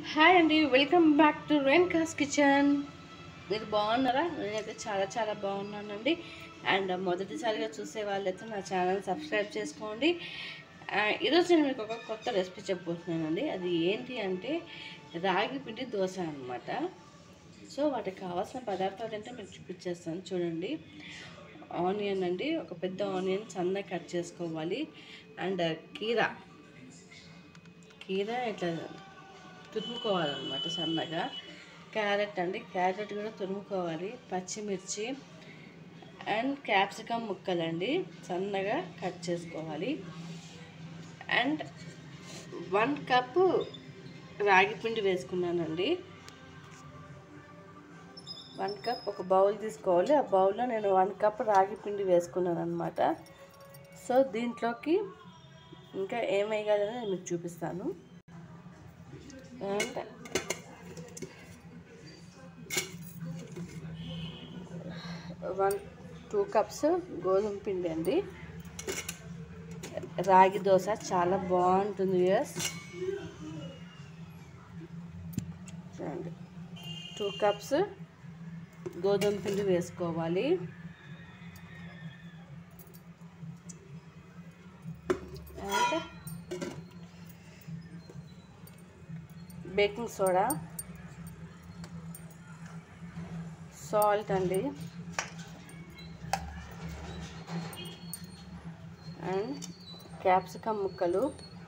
hi అండి welcome back to Renuka's kitchen మీరు బాగున్నారా నేనైతే చాలా చాలా బాగున్నానండి అండ్ మొదటిసారిగా చూసే వాళ్ళైతే నా ఛానల్ సబ్స్క్రైబ్ చేసుకోండి ఆ, ఈరోజు నేను మీకు ఒక కొత్త రెసిపీ చెప్పబోతున్నానండి అది ఏంటి అంటే రాగి పిండి దోశ అనమాట సో వాటికి కావాల్సిన పదార్థాలు ఏంటో మీకు చూపించేస్తాను చూడండి ఆనియన్ అండి ఒక పెద్ద ఆనియన్ సన్నగా కట్ చేసుకోవాలి అండ్ కీరా కీరా ఇట్లా తురుముకోవాలన్నమాట సన్నగా క్యారెట్ అండి క్యారెట్ కూడా తురుముకోవాలి పచ్చిమిర్చి అండ్ క్యాప్సికమ్ ముక్కలండి సన్నగా కట్ చేసుకోవాలి అండ్ వన్ కప్ రాగి పిండి వేసుకున్నానండి వన్ కప్ ఒక బౌల్ తీసుకోవాలి ఆ బౌల్లో నేను వన్ కప్ రాగి పిండి వేసుకున్నాను అనమాట సో దీంట్లోకి ఇంకా ఏం వేయాలని నేను మీకు చూపిస్తాను అండ్ వన్ టూ కప్స్ గోధుమ పిండి అండి రాగి దోశ చాలా బాగుంటుంది యస్ చూడండి టూ కప్స్ గోధుమ పిండి వేసుకోవాలి అండ్ బేకింగ్ సోడా సాల్ట్ అండి అండ్ క్యాప్సికమ్ ముక్కలు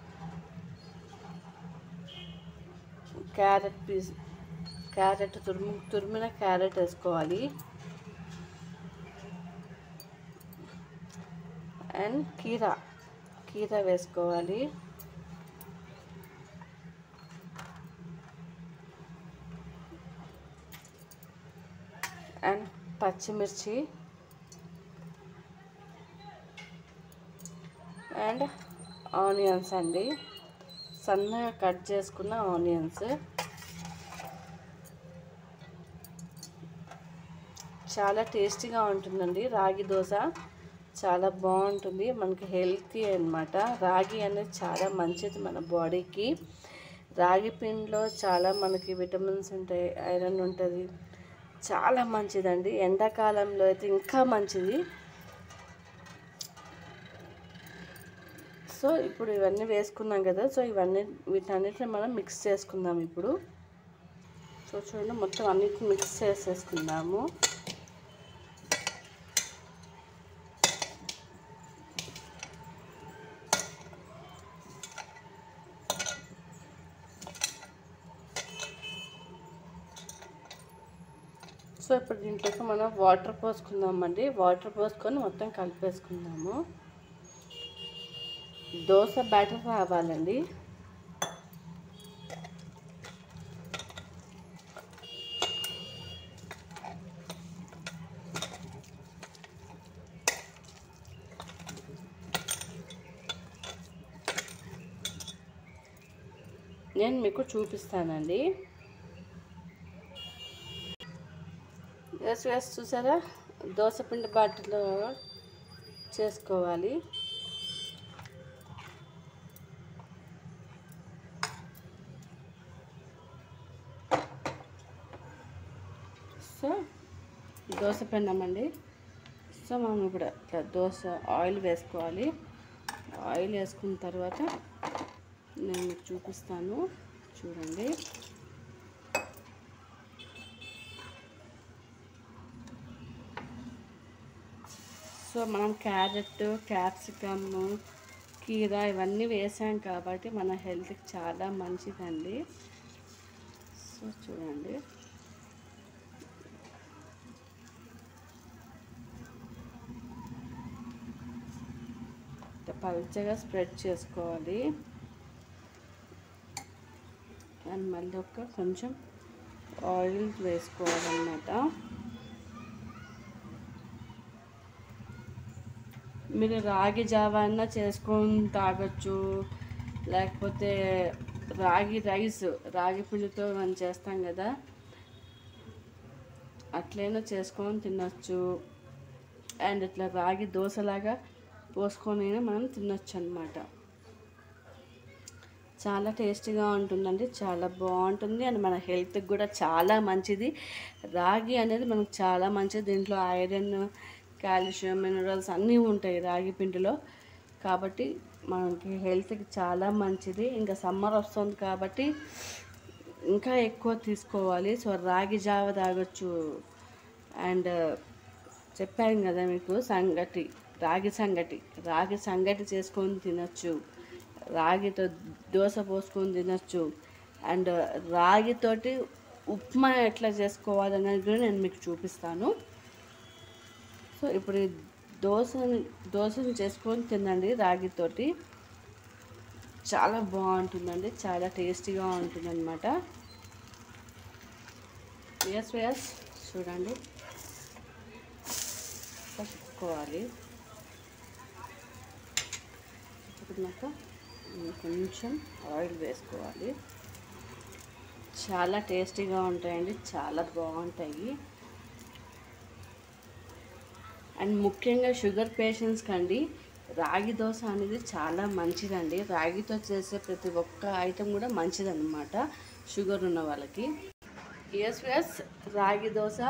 క్యారెట్ పీస్ క్యారెట్ తురుము తురిమిన క్యారెట్ వేసుకోవాలి అండ్ కీరా కీరా వేసుకోవాలి అండ్ పచ్చిమిర్చి అండ్ ఆనియన్స్ అండి సన్నగా కట్ చేసుకున్న ఆనియన్స్ చాలా టేస్టీగా ఉంటుందండి రాగి దోశ చాలా బాగుంటుంది మనకి హెల్తీ అన్నమాట రాగి అనేది చాలా మంచిది మన బాడీకి రాగి పిండిలో చాలా మనకి విటమిన్స్ ఉంటాయి ఐరన్ ఉంటుంది చాలా మంచిదండి ఎండాకాలంలో అయితే ఇంకా మంచిది సో ఇప్పుడు ఇవన్నీ వేసుకున్నాం కదా సో ఇవన్నీ వీటన్నిటిని మనం మిక్స్ చేసుకుందాం ఇప్పుడు సో చూడండి మొత్తం అన్నిటిని మిక్స్ చేసేసుకుందాము సో ఇప్పుడు దీంట్లోకి మనం వాటర్ పోసుకుందామండి వాటర్ పోసుకొని మొత్తం కలిపేసుకుందాము దోశ బ్యాటర్ రావాలండి నేను మీకు చూపిస్తానండి వేసి వేసి చూసారా దోశ పిండి బాటిల్లో చేసుకోవాలి సో దోశ పెన్నామండి సో మనం ఇప్పుడు ఇట్లా దోశ ఆయిల్ వేసుకోవాలి ఆయిల్ వేసుకున్న తర్వాత నేను మీకు చూపిస్తాను చూడండి సో మనం క్యారెట్ క్యాప్సికమ్ కీరా ఇవన్నీ వేసాం కాబట్టి మన హెల్త్కి చాలా మంచిదండి సో చూడండి పల్చగా స్ప్రెడ్ చేసుకోవాలి అండ్ మళ్ళీ ఒక కొంచెం ఆయిల్ వేసుకోవాలన్నమాట మీరు రాగి జావా అన్నా చేసుకొని తాగొచ్చు లేకపోతే రాగి రైస్ రాగి పిండితో మనం చేస్తాం కదా అట్లైనా చేసుకొని తినచ్చు అండ్ ఇట్లా రాగి దోశలాగా పోసుకొని మనం తినొచ్చు అనమాట చాలా టేస్టీగా ఉంటుందండి చాలా బాగుంటుంది అండ్ మన హెల్త్కి కూడా చాలా మంచిది రాగి అనేది మనకు చాలా మంచిది దీంట్లో ఐరన్ కాల్షియం మినరల్స్ అన్నీ ఉంటాయి రాగి పిండిలో కాబట్టి మనకి హెల్త్కి చాలా మంచిది ఇంకా సమ్మర్ వస్తుంది కాబట్టి ఇంకా ఎక్కువ తీసుకోవాలి సో రాగి జావ తాగొచ్చు అండ్ చెప్పాను కదా మీకు సంగటి రాగి సంగటి రాగి సంగటి చేసుకొని తినచ్చు రాగితో దోశ పోసుకొని తినచ్చు అండ్ రాగితోటి ఉప్మా ఎట్లా చేసుకోవాలనేది కూడా నేను మీకు చూపిస్తాను సో ఇప్పుడు ఈ దోశని దోశని చేసుకొని తినండి రాగితోటి చాలా బాగుంటుందండి చాలా టేస్టీగా ఉంటుందన్నమాట ఎస్ ఎస్ చూడండి కలుపుకోవాలి కలుపుకున్నాక కొంచెం ఆయిల్ వేసుకోవాలి చాలా టేస్టీగా ఉంటాయండి చాలా బాగుంటాయి అండ్ ముఖ్యంగా షుగర్ పేషెంట్స్కి అండి రాగి దోశ అనేది చాలా మంచిదండి రాగితో చేసే ప్రతి ఒక్క ఐటెం కూడా మంచిదన్నమాట షుగర్ ఉన్న వాళ్ళకి ఎస్ ఎస్ రాగి దోశ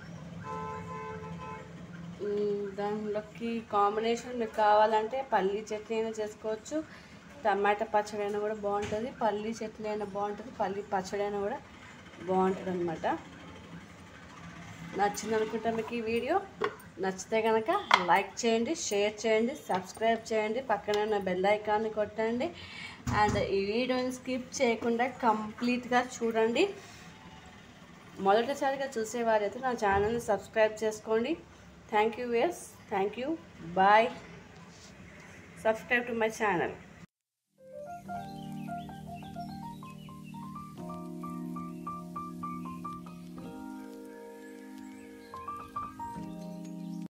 మ్, దానిలోకి కాంబినేషన్ మీకు కావాలంటే పల్లీ చట్నీ అయినా చేసుకోవచ్చు టమాటా పచ్చడి అయినా కూడా బాగుంటుంది పల్లీ చట్నీ అయినా బాగుంటుంది పల్లీ పచ్చడి అయినా కూడా బాగుంటుంది అనమాట నచ్చింది అనుకుంటా మీకు ఈ వీడియో నచ్చితే కనుక లైక్ చేయండి షేర్ చేయండి సబ్స్క్రైబ్ చేయండి పక్కన ఉన్న బెల్ ఐకాన్ని కొట్టండి అండ్ ఈ వీడియోని స్కిప్ చేయకుండా కంప్లీట్గా చూడండి మొదటిసారిగా చూసేవారైతే నా ఛానల్ని సబ్స్క్రైబ్ చేసుకోండి thank you yes thank you bye subscribe to my channel